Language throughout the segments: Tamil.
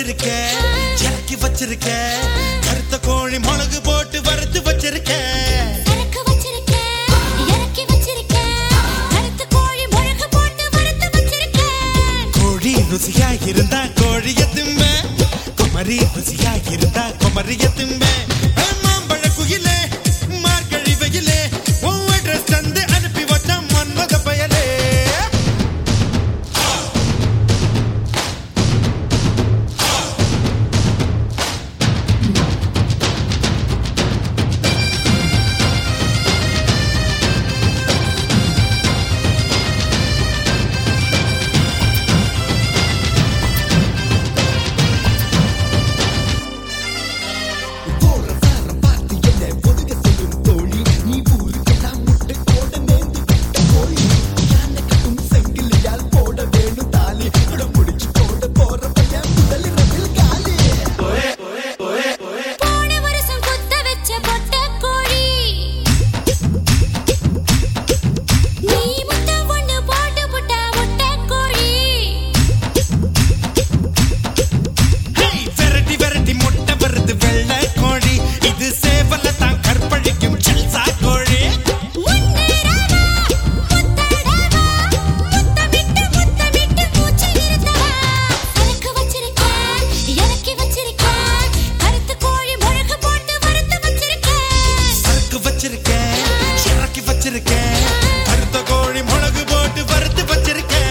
வச்சிருக்க இறக்கி வச்சிருக்க கருத்த கோழி மிளகு போட்டு வறுத்து வச்சிருக்க சரக்கு வச்சிருக்கேன், இறக்கி வச்சிருக்கேன். கருத்து கோழி முழக்கு போட்டு வறுத்து வச்சிருக்கேன். கோழி ருசியா இருந்தா கோழிய திம்ப குமரி ருசியா இருந்தா குமரிய திம்ப மாம்பழ குயிலே மார்கழி வெயிலே உன் அட்ரஸ் தந்து அனுப்பி வச்ச மன்மத பயலே போன வருஷம் குத்த வச்ச பொட்டக் கோழி. நீ முத்தம் ஒண்ணு போட்டு புட்டா முட்டைக் கோழி. ஹேய், விரட்டி விரட்டி முட்டை வருது வெள்ளை கோழி இது சேவல தான் கற்பழிக்கும் ஜல்சா கோழி முன்னேறவா, முத்தடவா, முத்தமிட்டு முத்தமிட்டு மூச்சு நிறுத்தவா. சரக்கு வச்சிருக்கேன், இறக்கி வச்சிருக்கேன். கருத்து கோழி முழக்கு போட்டு வறுத்து வச்சிருக்கேன். சரக்கு வச்சிருக்கேன் இறக்கி வச்சிருக்கேன் கருத்த கோழி மிளகு போட்டு வறுத்து வச்சிருக்கேன்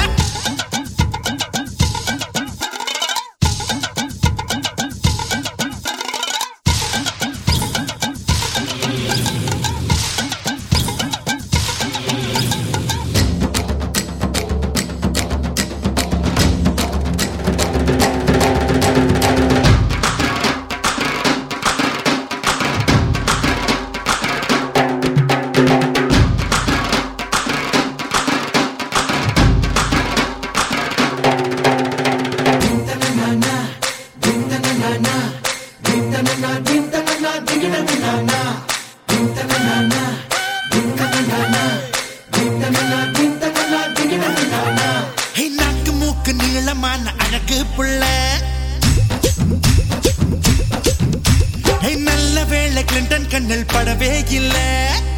ஹே, நாக்கு மூக்கு நீளமான அழகு புள்ள ஹே, நல்ல வேளை கிளின்டன் கண்ணில் படவே இல்லை